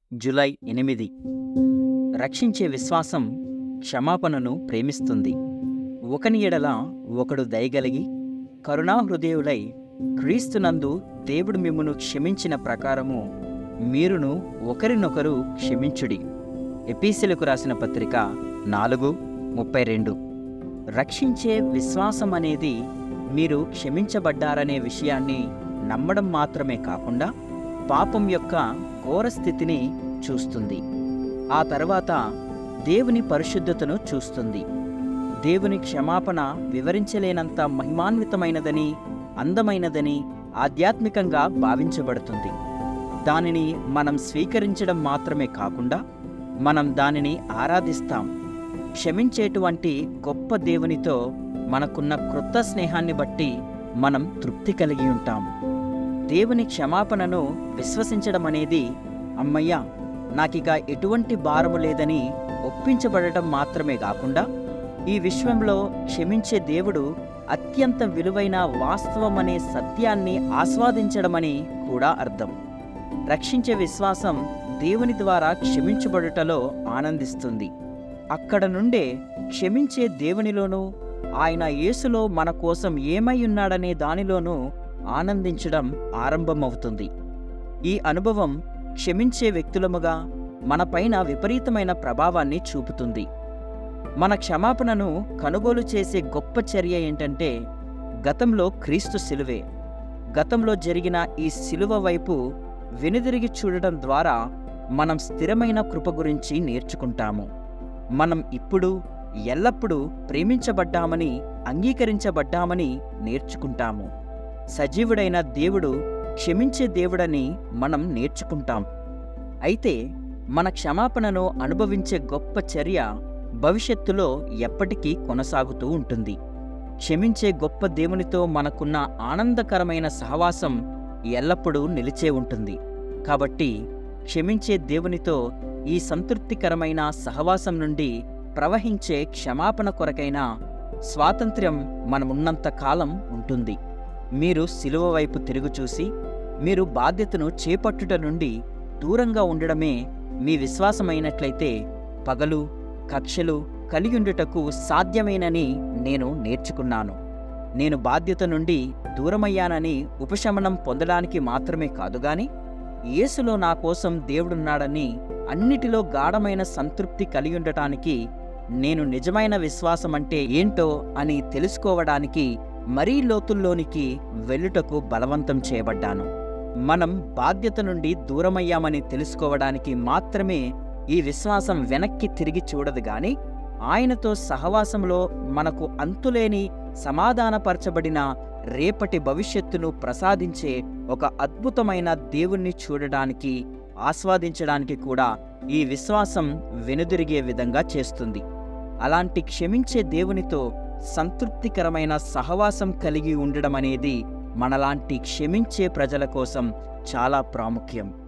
July ఎనిమిది రక్షించే విశ్వాసం క్షమాపణను ప్రేమిస్తుంది ఒకని ఎడల ఒకడు దయగలిగి కరుణాహృదయులై క్రీస్తునందు దేవుడు మిమ్మును క్షమించిన ప్రకారము మీరును ఒకరినొకరు క్షమించుడి ఎపీసీలకు రాసిన పత్రిక నాలుగు ముప్పై రెండు రక్షించే విశ్వాసం అనేది మీరు క్షమించబడ్డారనే విషయాన్ని నమ్మడం మాత్రమే కాకుండా పాపం యొక్క ఘోర స్థితిని చూస్తుంది ఆ తర్వాత దేవుని పరిశుద్ధతను చూస్తుంది దేవుని క్షమాపణ వివరించలేనంత మహిమాన్వితమైనదని అందమైనదని ఆధ్యాత్మికంగా భావించబడుతుంది దానిని మనం స్వీకరించడం మాత్రమే కాకుండా మనం దానిని ఆరాధిస్తాం క్షమించేటువంటి గొప్ప దేవునితో మనకున్న క్రొత్త స్నేహాన్ని బట్టి మనం తృప్తి కలిగి ఉంటాం దేవుని క్షమాపణను విశ్వసించడం అనేది అమ్మయ్య నాకిక ఎటువంటి భారము లేదని ఒప్పించబడటం మాత్రమే కాకుండా ఈ విశ్వంలో క్షమించే దేవుడు అత్యంత విలువైన వాస్తవమనే సత్యాన్ని ఆస్వాదించడమని కూడా అర్థం రక్షించే విశ్వాసం దేవుని ద్వారా క్షమించబడుటలో ఆనందిస్తుంది అక్కడ నుండే క్షమించే దేవునిలోనూ ఆయన యేసులో మన కోసం ఏమై ఉన్నాడనే దానిలోనూ ఆనందించడం ఆరంభమవుతుంది ఈ అనుభవం క్షమించే వ్యక్తులముగా మనపైన విపరీతమైన ప్రభావాన్ని చూపుతుంది మన క్షమాపణను కొనుగోలు చేసే గొప్ప చర్య ఏంటంటే గతంలో క్రీస్తు శిలువే గతంలో జరిగిన ఈ శిలువ వైపు వెనుదిరిగి చూడటం ద్వారా మనం స్థిరమైన కృప గురించి నేర్చుకుంటాము మనం ఇప్పుడు ఎల్లప్పుడూ ప్రేమించబడ్డామని అంగీకరించబడ్డామని నేర్చుకుంటాము సజీవుడైన దేవుడు క్షమించే దేవుడని మనం నేర్చుకుంటాం అయితే మన క్షమాపణను అనుభవించే గొప్ప చర్య భవిష్యత్తులో ఎప్పటికీ కొనసాగుతూ ఉంటుంది క్షమించే గొప్ప దేవునితో మనకున్న ఆనందకరమైన సహవాసం ఎల్లప్పుడూ నిలిచే ఉంటుంది కాబట్టి క్షమించే దేవునితో ఈ సంతృప్తికరమైన సహవాసం నుండి ప్రవహించే క్షమాపణ కొరకైన స్వాతంత్ర్యం మనమున్నంత కాలం ఉంటుంది మీరు సిలువ వైపు తిరుగు చూసి మీరు బాధ్యతను చేపట్టుట నుండి దూరంగా ఉండడమే మీ విశ్వాసమైనట్లయితే పగలు కక్షలు కలియుండుటకు సాధ్యమేనని నేను నేర్చుకున్నాను నేను బాధ్యత నుండి దూరమయ్యానని ఉపశమనం పొందడానికి మాత్రమే కాదుగాని యేసులో నా కోసం దేవుడున్నాడని అన్నిటిలో గాఢమైన సంతృప్తి కలిగి ఉండటానికి నేను నిజమైన విశ్వాసం అంటే ఏంటో అని తెలుసుకోవడానికి మరీ లోతుల్లోనికి వెళ్ళుటకు బలవంతం చేయబడ్డాను మనం బాధ్యత నుండి దూరమయ్యామని తెలుసుకోవడానికి మాత్రమే ఈ విశ్వాసం వెనక్కి తిరిగి చూడదు గాని ఆయనతో సహవాసంలో మనకు అంతులేని సమాధానపరచబడిన రేపటి భవిష్యత్తును ప్రసాదించే ఒక అద్భుతమైన దేవుణ్ణి చూడడానికి ఆస్వాదించడానికి కూడా ఈ విశ్వాసం వెనుదిరిగే విధంగా చేస్తుంది అలాంటి క్షమించే దేవునితో సంతృప్తికరమైన సహవాసం కలిగి ఉండడం అనేది మనలాంటి క్షమించే ప్రజల కోసం చాలా ప్రాముఖ్యం